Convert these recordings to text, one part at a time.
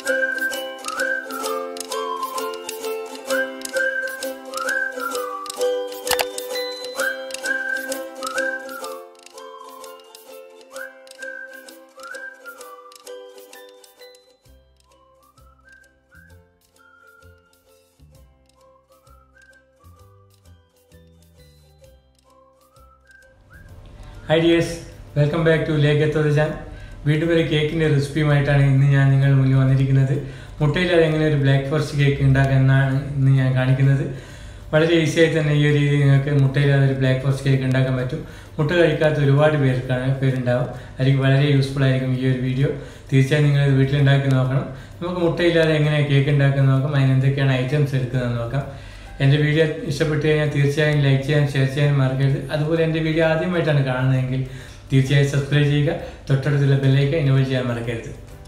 high dears welcome back to ലേഖത്തോട് ഞാൻ വീണ്ടും ഒരു കേക്കിൻ്റെ റെസിപ്പിയുമായിട്ടാണ് ഇന്ന് ഞാൻ നിങ്ങൾ മുന്നിൽ വന്നിരിക്കുന്നത് മുട്ടയില്ലാതെ എങ്ങനെ ഒരു ബ്ലാക്ക് ഫോറസ്റ്റ് കേക്ക് ഉണ്ടാക്കുക എന്നാണ് ഇന്ന് ഞാൻ കാണിക്കുന്നത് വളരെ ഈസി ആയി തന്നെ ഈ ഒരു രീതിയിൽ നിങ്ങൾക്ക് മുട്ടയില്ലാതെ ഒരു ബ്ലാക്ക് ഫോറസ്റ്റ് കേക്ക് ഉണ്ടാക്കാൻ പറ്റും മുട്ട കഴിക്കാത്ത ഒരുപാട് പേർക്കാണ് പേരുണ്ടാവും അതിലേക്ക് വളരെ യൂസ്ഫുൾ ആയിരിക്കും ഈ ഒരു വീഡിയോ തീർച്ചയായും നിങ്ങൾ ഇത് വീട്ടിലുണ്ടാക്കി നോക്കണം നമുക്ക് മുട്ടയില്ലാതെ എങ്ങനെ കേക്ക് ഉണ്ടാക്കാൻ നോക്കാം അതിന് എന്തൊക്കെയാണ് ഐറ്റംസ് എടുക്കുന്നതെന്ന് നോക്കാം എൻ്റെ വീഡിയോ ഇഷ്ടപ്പെട്ടു കഴിഞ്ഞാൽ തീർച്ചയായും ലൈക്ക് ചെയ്യാൻ ഷെയർ ചെയ്യാൻ മറക്കരുത് അതുപോലെ എൻ്റെ വീഡിയോ ആദ്യമായിട്ടാണ് കാണുന്നതെങ്കിൽ തീർച്ചയായും സബ്സ്ക്രൈബ് ചെയ്യുക തൊട്ടടുത്തുള്ള ബെല്ലേക്ക് ഇനോവേറ്റ് ചെയ്യാൻ മറക്കരുത്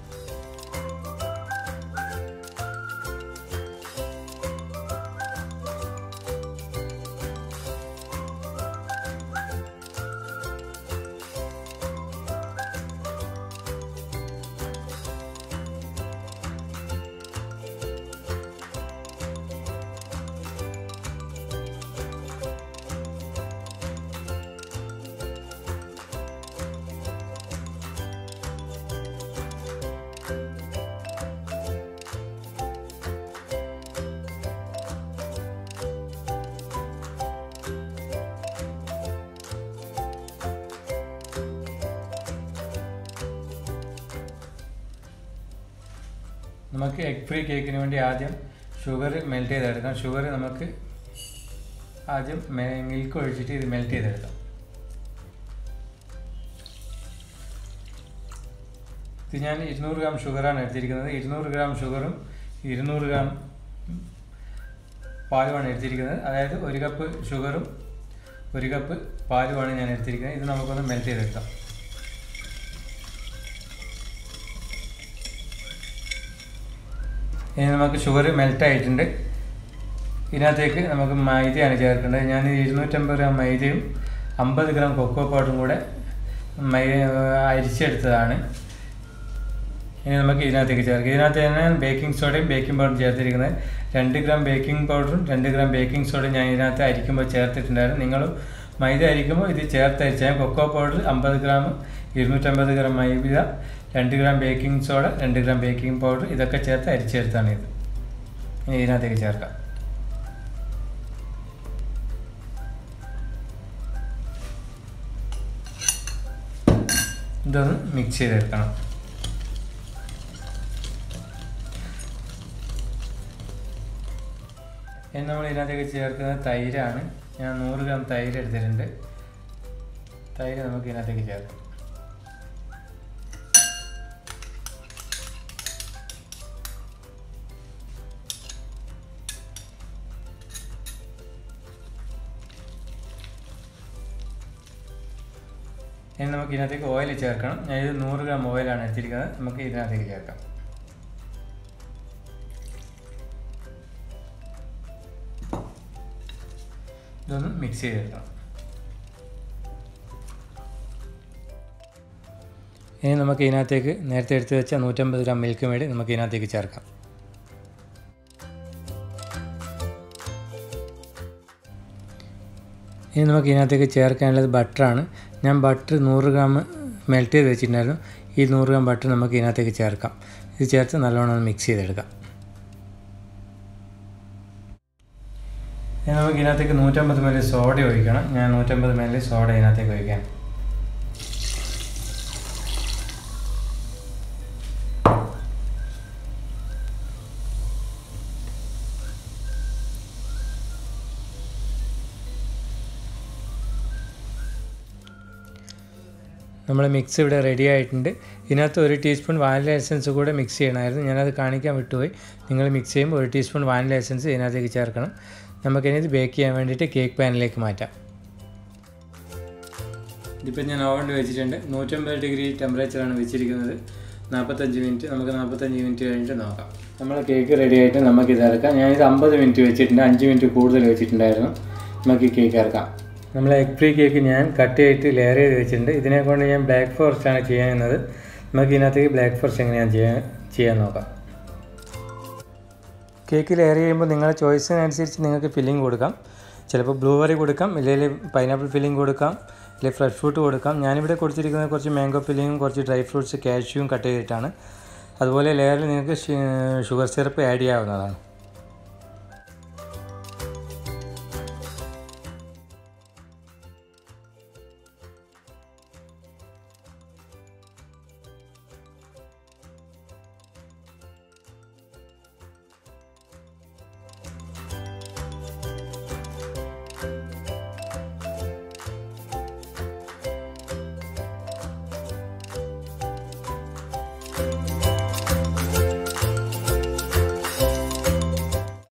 നമുക്ക് എഗ് ഫ്രീ കേക്കിന് വേണ്ടി ആദ്യം ഷുഗർ മെൽറ്റ് ചെയ്തെടുക്കാം ഷുഗർ നമുക്ക് ആദ്യം മിൽക്ക് ഒഴിച്ചിട്ട് ഇത് മെൽറ്റ് ചെയ്തെടുക്കാം ഇത് ഞാൻ ഇരുന്നൂറ് ഗ്രാം ഷുഗറാണ് എടുത്തിരിക്കുന്നത് ഇരുന്നൂറ് ഗ്രാം ഷുഗറും ഇരുന്നൂറ് ഗ്രാം പാലുമാണ് എടുത്തിരിക്കുന്നത് അതായത് ഒരു കപ്പ് ഷുഗറും ഒരു കപ്പ് പാലുമാണ് ഞാൻ എടുത്തിരിക്കുന്നത് ഇത് നമുക്കൊന്ന് മെൽറ്റ് ചെയ്തെടുക്കാം ഇനി നമുക്ക് ഷുഗർ മെൽറ്റ് ആയിട്ടുണ്ട് ഇതിനകത്തേക്ക് നമുക്ക് മൈദയാണ് ചേർക്കേണ്ടത് ഞാൻ ഇരുന്നൂറ്റമ്പത് ഗ്രാം മൈദയും അമ്പത് ഗ്രാം കൊക്കോ പൗഡറും കൂടെ മൈ അരിച്ചെടുത്തതാണ് ഇനി നമുക്ക് ഇതിനകത്തേക്ക് ചേർക്കാം ഇതിനകത്ത് തന്നെ ബേക്കിംഗ് സോഡയും ബേക്കിംഗ് പൗഡറും ചേർത്തിരിക്കുന്നത് രണ്ട് ഗ്രാം ബേക്കിംഗ് പൗഡറും രണ്ട് ഗ്രാം ബേക്കിംഗ് സോഡയും ഞാൻ ഇതിനകത്ത് അരിക്കുമ്പോൾ ചേർത്തിട്ടുണ്ടായിരുന്നു നിങ്ങൾ മൈദ അരിക്കുമ്പോൾ ഇത് ചേർത്ത് അരിച്ചാൽ കൊക്കോ പൗഡർ അമ്പത് ഗ്രാം ഇരുന്നൂറ്റമ്പത് ഗ്രാം മൈദ രണ്ട് ഗ്രാം ബേക്കിംഗ് സോഡ രണ്ട് ഗ്രാം ബേക്കിംഗ് പൗഡർ ഇതൊക്കെ ചേർത്ത് അരിച്ചെടുത്താണ് ഇത് ഇനി ഇതിനകത്തേക്ക് ചേർക്കാം ഇതൊന്ന് മിക്സ് ചെയ്തെടുക്കണം ഇനി നമ്മൾ ഇതിനകത്തേക്ക് ചേർക്കുന്നത് തൈരാണ് ഞാൻ നൂറ് ഗ്രാം തൈര് എടുത്തിട്ടുണ്ട് തൈര് നമുക്ക് ഇതിനകത്തേക്ക് ചേർക്കാം ഇനി നമുക്ക് ഇതിനകത്തേക്ക് ഓയിൽ ചേർക്കണം ഞാൻ ഇത് നൂറ് ഗ്രാം ഓയിലാണ് എടുത്തിരിക്കുന്നത് നമുക്ക് ഇതിനകത്തേക്ക് ചേർക്കാം ഇതൊന്ന് മിക്സ് ചെയ്തെടുക്കണം ഇനി നമുക്ക് ഇതിനകത്തേക്ക് നേരത്തെ എടുത്ത് വെച്ച നൂറ്റമ്പത് ഗ്രാം മിൽക്ക് മേടി നമുക്ക് ഇതിനകത്തേക്ക് ചേർക്കാം ഇനി നമുക്ക് ഇതിനകത്തേക്ക് ചേർക്കാനുള്ളത് ബട്ടറാണ് ഞാൻ ബട്ടർ നൂറ് ഗ്രാം മെൽറ്റ് ചെയ്ത് വെച്ചിട്ടുണ്ടായിരുന്നു ഈ നൂറ് ഗ്രാം ബട്ടർ നമുക്ക് ഇതിനകത്തേക്ക് ചേർക്കാം ഇത് ചേർത്ത് നല്ലോണം ഒന്ന് മിക്സ് ചെയ്തെടുക്കാം ഇനി നമുക്ക് ഇതിനകത്തേക്ക് നൂറ്റമ്പത് മില്ലി സോഡ ഒഴിക്കണം ഞാൻ നൂറ്റമ്പത് മില്ലി സോഡ ഇതിനകത്തേക്ക് ഒഴിക്കാം നമ്മൾ മിക്സ് ഇവിടെ റെഡി ആയിട്ടുണ്ട് ഇതിനകത്ത് ഒരു ടീസ്പൂൺ വാനില എസൻസ് കൂടെ മിക്സ് ചെയ്യണമായിരുന്നു ഞാനത് കാണിക്കാൻ വിട്ടുപോയി നിങ്ങൾ മിക്സ് ചെയ്യുമ്പോൾ ഒരു ടീസ്പൂൺ വാനില എസൻസ് ഇതിനകത്തേക്ക് ചേർക്കണം നമുക്കിനി ഇത് ബേക്ക് ചെയ്യാൻ വേണ്ടിയിട്ട് കേക്ക് പാനിലേക്ക് മാറ്റാം ഇതിപ്പോൾ ഞാൻ ഓവനിൽ വെച്ചിട്ടുണ്ട് നൂറ്റമ്പത് ഡിഗ്രി ടെമ്പറേച്ചറാണ് വെച്ചിരിക്കുന്നത് നാൽപ്പത്തഞ്ച് മിനിറ്റ് നമുക്ക് നാൽപ്പത്തഞ്ച് മിനിറ്റ് കഴിഞ്ഞിട്ട് നോക്കാം നമ്മളെ കേക്ക് റെഡി ആയിട്ട് നമുക്ക് ഇത് ഇറക്കാം ഞാനിത് അമ്പത് മിനിറ്റ് വെച്ചിട്ടുണ്ട് അഞ്ച് മിനിറ്റ് കൂടുതൽ വെച്ചിട്ടുണ്ടായിരുന്നു നമുക്ക് ഈ കേക്ക് ഇറക്കാം നമ്മളെ എഗ് ഫ്രീ കേക്ക് ഞാൻ കട്ട് ചെയ്തിട്ട് ലെയർ ചെയ്ത് വെച്ചിട്ടുണ്ട് ഇതിനെ കൊണ്ട് ഞാൻ ബ്ലാക്ക് ഫോറസ്റ്റ് ആണ് ചെയ്യുന്നത് നമുക്ക് ഇതിനകത്തേക്ക് ബ്ലാക്ക് ഫോറസ്റ്റ് എങ്ങനെയാണ് ചെയ്യാൻ ചെയ്യാൻ നോക്കാം കേക്ക് ലെയർ ചെയ്യുമ്പോൾ നിങ്ങളുടെ ചോയ്സിനനുസരിച്ച് നിങ്ങൾക്ക് ഫില്ലിംഗ് കൊടുക്കാം ചിലപ്പോൾ ബ്ലൂബെറി കൊടുക്കാം ഇല്ലെങ്കിൽ പൈനാപ്പിൾ ഫില്ലിംഗ് കൊടുക്കാം അല്ലെങ്കിൽ ഫ്രഷ് ഫ്രൂട്ട് കൊടുക്കാം ഞാനിവിടെ കൊടുത്തിരിക്കുന്നത് കുറച്ച് മാംഗോ ഫില്ലിങ്ങും കുറച്ച് ഡ്രൈ ഫ്രൂട്ട്സ് കാഷ്യൂവും കട്ട് ചെയ്തിട്ടാണ് അതുപോലെ ലെയറിൽ നിങ്ങൾക്ക് ഷുഗർ സിറപ്പ് ആഡ് ചെയ്യാവുന്നതാണ്